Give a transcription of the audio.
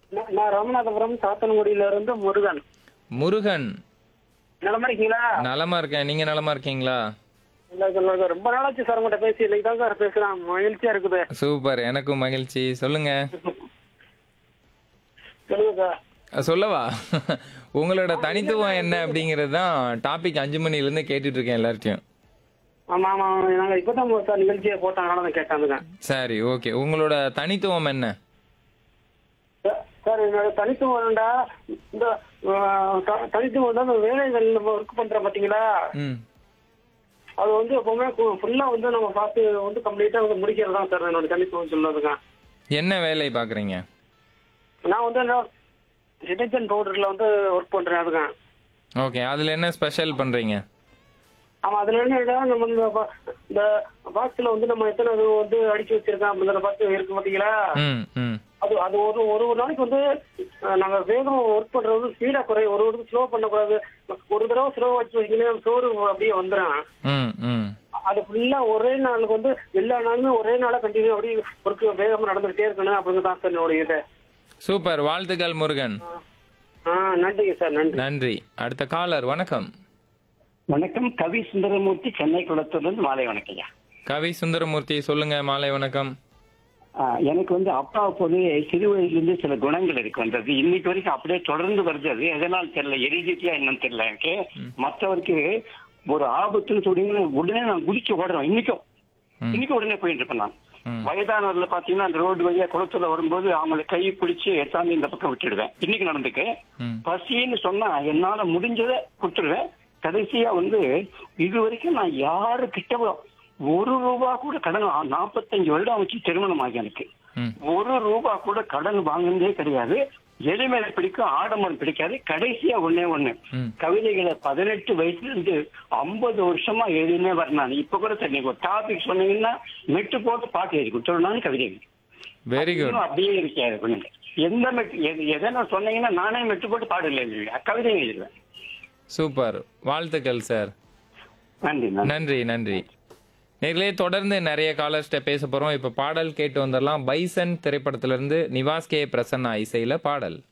நான் நான் ராமநாதபுரம் சாத்தன்குடியில இருந்து முருகன் முருகன் நிலமா இருக்கீங்களா நலமா இருக்கேன் நீங்க நலமா இருக்கீங்களா இல்ல, இல்ல, இல்ல, ரொம்ப நாளாச்சு சார் உங்கள்கிட்ட பேசி இன்னைக்கு தான் சார் பேசுறேன் மகிழ்ச்சியா இருக்குது சூப்பர் எனக்கும் மகிழ்ச்சி சொல்லுங்க சொல்லுங்க சார் அஹ் சொல்லவா உங்களோட தனித்துவம் என்ன அப்படிங்கிறது தான் டாபிக் அஞ்சு மணில இருந்து கேட்டுட்டு இருக்கேன் எல்லார்ட்டையும் ஆமா ஆமா நாங்க இப்பதான் சார் நிகழ்ச்சியை போட்டாங்க தான் கேட்டாங்க சரி ஓகே உங்களோட தனித்துவம் என்ன சார், சார் என்னோட தனித்துவம் என்னடா இந்த ஆஹ், த- தனித்துவம் வந்து அந்த வேலைகள் நம்ம ஒர்க் பண்றோம் பாத்தீங்களா ம் அது வந்து எப்பவுமே ஃபுல்லா வந்து நம்ம பார்த்து வந்து கம்ப்ளீட்டா வந்து முடிக்கிறது தான் சார் என்னோட தனித்துவம் சொல்றதுங்க என்ன வேலை பாக்குறீங்க நான் வந்து டிடர்ஜென்ட் பவுடர்ல வந்து ஒர்க் பண்றேன் அதுங்க ஓகே அதுல என்ன ஸ்பெஷல் பண்றீங்க ஆமா அதுல என்ன நம்ம இந்த பா- இந்த பாக்ஸ்ல வந்து நம்ம எத்தனை இது வந்து அடிச்சு வச்சிருக்கோம் அப்படிங்கிற பாக்ஸ் இருக்கு பாத்தீங்களா ம் ம் அது அது ஒரு ஒரு ஒரு நாளைக்கு வந்து அஹ், நாங்க வேகம் ஒர்க் பண்றது ஸ்பீடா குறையும் ஒரு ஒரு ஸ்லோ பண்ணக்கூடாது ஒரு தடவை ஸ்லோ வச்சு வைக்கணும் சோறு அப்படியே வந்துடும் ம் ம் அது ஃபுல்லா ஒரே நாளுக்கு வந்து எல்லா நாளுமே ஒரே நாளா கண்டினியூ அப்படியே ஒர்க் வேகமா நடந்துகிட்டே இருக்கணும் அப்படிங்கிறது தான் சார் என்னுடைய இது சூப்பர் வாழ்த்துக்கள் முருகன் ஆ நன்றிங்க சார் நன்றி நன்றி அடுத்த காலர் வணக்கம் வணக்கம் கவி சுந்தரமூர்த்தி சென்னை குளத்தூர்லேருந்து மாலை வணக்கம் ஐயா கவி சுந்தரமூர்த்தி சொல்லுங்க மாலை வணக்கம் ஆ, எனக்கு வந்து அப்பா போது சிறு வயதிலிருந்து சில குணங்கள் இருக்கு வந்தது இன்னைக்கு வரைக்கும் அப்படியே தொடர்ந்து வருது அது எதனால் தெரியல எரிஜிட்டியா என்னன்னு தெரியல எனக்கு மற்றவருக்கு ஒரு ஆபத்துன்னு சொன்னீங்கன்னா உடனே நான் குதிச்சு ஓடுறேன் இன்னைக்கும் ம். இன்னைக்கு உடனே போயிட்டு இருப்பேன் நான் ம். வயதானவர்ல பாத்தீங்கன்னா அந்த ரோடு வழியா குளத்துல வரும்போது அவங்களை கை பிடிச்சு எடுத்தாந்து இந்த பக்கம் விட்டுடுவேன் இன்னைக்கு நடந்துக்கு ம் பசின்னு சொன்னா என்னால முடிஞ்சதை கொடுத்துருவேன் கடைசியா வந்து இது வரைக்கும் நான் யாரு கிட்ட ஒரு ரூபா கூட கடன் நாற்பத்தஞ்சு வருடம் ஆச்சு திருமணம் ஆகி எனக்கு ம் ஒரு ரூபா கூட கடன் வாங்கினதே கிடையாது எளிமையில பிடிக்கும் ஆடம்பரம் பிடிக்காது கடைசியா ஒண்ணே ஒண்ணு ம். கவிதைகளை பதினெட்டு வயசுல இருந்து ஐம்பது வருஷமா எழுதினே வரணும் இப்ப கூட சரி நீங்க ஒரு டாபிக் சொன்னீங்கன்னா மெட்டு போட்டு பாட்டு எழுதி கொடுத்துருந்தாலும் கவிதைகள் வெரி குட் இன்னும் அப்படியே இருக்காது பண்ணுங்க எந்த மெட்டு எது- எதை நான் சொன்னீங்கன்னா நானே மெட்டு போட்டு பாடல எழுதுவேன் கவிதை எழுதுவேன் சூப்பர் வாழ்த்துக்கள் சார் நன்றி நன்றி நன்றி நன்றி நேர்களே தொடர்ந்து நிறைய காலர்ஸ்ட பேச போறோம் இப்ப பாடல் கேட்டு வந்துடலாம் பைசன் திரைப்படத்திலிருந்து நிவாஸ் கே பிரசன்னா இசையில பாடல்